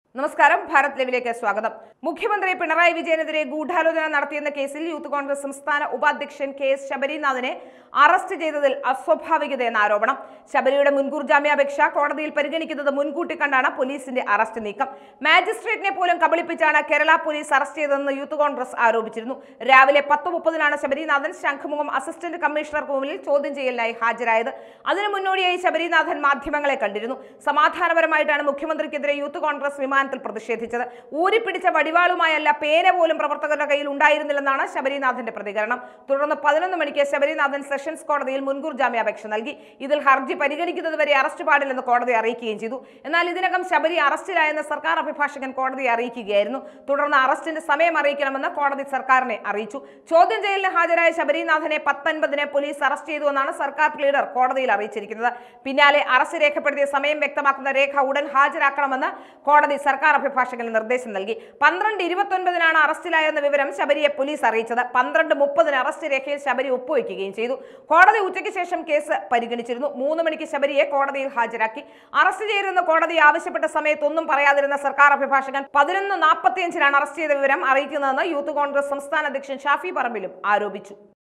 നമസ്കാരം ഭാരത് ലൈവിലേക്ക് സ്വാഗതം മുഖ്യമന്ത്രി പിണറായി വിജയനെതിരെ ഗൂഢാലോചന നടത്തിയെന്ന കേസിൽ യൂത്ത് കോൺഗ്രസ് സംസ്ഥാന ഉപാധ്യക്ഷൻ കെ എസ് ശബരിനാഥിനെ അറസ്റ്റ് ചെയ്തതിൽ അസ്വാഭാവികതയെന്ന ആരോപണം ശബരിയുടെ മുൻകൂർ ജാമ്യാപേക്ഷ കോടതിയിൽ പരിഗണിക്കുന്നത് മുൻകൂട്ടി കണ്ടാണ് പോലീസിന്റെ അറസ്റ്റ് നീക്കം മാജിസ്ട്രേറ്റിനെ പോലും കബളിപ്പിച്ചാണ് കേരള പോലീസ് അറസ്റ്റ് ചെയ്തതെന്ന് യൂത്ത് കോൺഗ്രസ് ആരോപിച്ചിരുന്നു രാവിലെ പത്ത് മുപ്പതിനാണ് ശബരിനാഥൻ ശംഖുമുഖം അസിസ്റ്റന്റ് കമ്മീഷണർക്ക് മുന്നിൽ ചോദ്യം ചെയ്യലിനായി ഹാജരായത് അതിനു മുന്നോടിയായി ശബരിനാഥൻ മാധ്യമങ്ങളെ കണ്ടിരുന്നു സമാധാനപരമായിട്ടാണ് മുഖ്യമന്ത്രിക്കെതിരെ യൂത്ത് കോൺഗ്രസ് വിമാനത്തിൽ പ്രതിഷേധിച്ചത് ഊരിപ്പിടിച്ച വടിവാളുമായല്ല പേന പോലും പ്രവർത്തകരുടെ കയ്യിൽ ഉണ്ടായിരുന്നില്ലെന്നാണ് ശബരിനാഥന്റെ പ്രതികരണം തുടർന്ന് പതിനൊന്ന് മണിക്ക് ശബരിനാഥൻ സെഷൻസ് കോടതിയിൽ മുൻകൂർ ജാമ്യാപേക്ഷ നൽകി ഇതിൽ ഹർജി പരിഗണിക്കുന്നത് വരെ അറസ്റ്റ് പാടില്ലെന്ന് കോടതി അറിയിക്കുകയും ചെയ്തു എന്നാൽ ഇതിനകം ശബരി അറസ്റ്റിലായെന്ന് സർക്കാർ അഭിഭാഷകൻ കോടതിയെ അറിയിക്കുകയായിരുന്നു തുടർന്ന് അറസ്റ്റിന്റെ സമയം അറിയിക്കണമെന്ന് കോടതി സർക്കാരിനെ അറിയിച്ചു ചോദ്യം ചെയ്യലിന് ഹാജരായ ശബരിനാഥനെ പത്തൊൻപതിന് പോലീസ് അറസ്റ്റ് ചെയ്തുവെന്നാണ് സർക്കാർ ലീഡർ കോടതിയിൽ അറിയിച്ചിരിക്കുന്നത് പിന്നാലെ അറസ്റ്റ് രേഖപ്പെടുത്തിയ സമയം വ്യക്തമാക്കുന്ന രേഖ ഉടൻ ഹാജരാക്കണമെന്ന് കോടതി സർക്കാർ അഭിഭാഷകന് നിർദ്ദേശം നൽകി പന്ത്രണ്ട് ഇരുപത്തൊൻപതിനാണ് അറസ്റ്റിലായെന്ന വിവരം ശബരിയെ പോലീസ് അറിയിച്ചത് പന്ത്രണ്ട് മുപ്പതിന് അറസ്റ്റ് രേഖയിൽ ശബരി ഒപ്പുവയ്ക്കുകയും ചെയ്തു കോടതി ഉച്ചയ്ക്ക് ശേഷം കേസ് പരിഗണിച്ചിരുന്നു മൂന്ന് മണിക്ക് ശബരിയെ കോടതിയിൽ ഹാജരാക്കി അറസ്റ്റ് ചെയ്തിരുന്ന കോടതി ആവശ്യപ്പെട്ട സമയത്തൊന്നും പറയാതിരുന്ന സർക്കാർ അഭിഭാഷകൻ പതിനൊന്ന് നാൽപ്പത്തിയഞ്ചിനാണ് അറസ്റ്റ് ചെയ്ത വിവരം അറിയിക്കുന്നതെന്ന് യൂത്ത് കോൺഗ്രസ് സംസ്ഥാന അധ്യക്ഷൻ ഷാഫി പറമ്പിലും ആരോപിച്ചു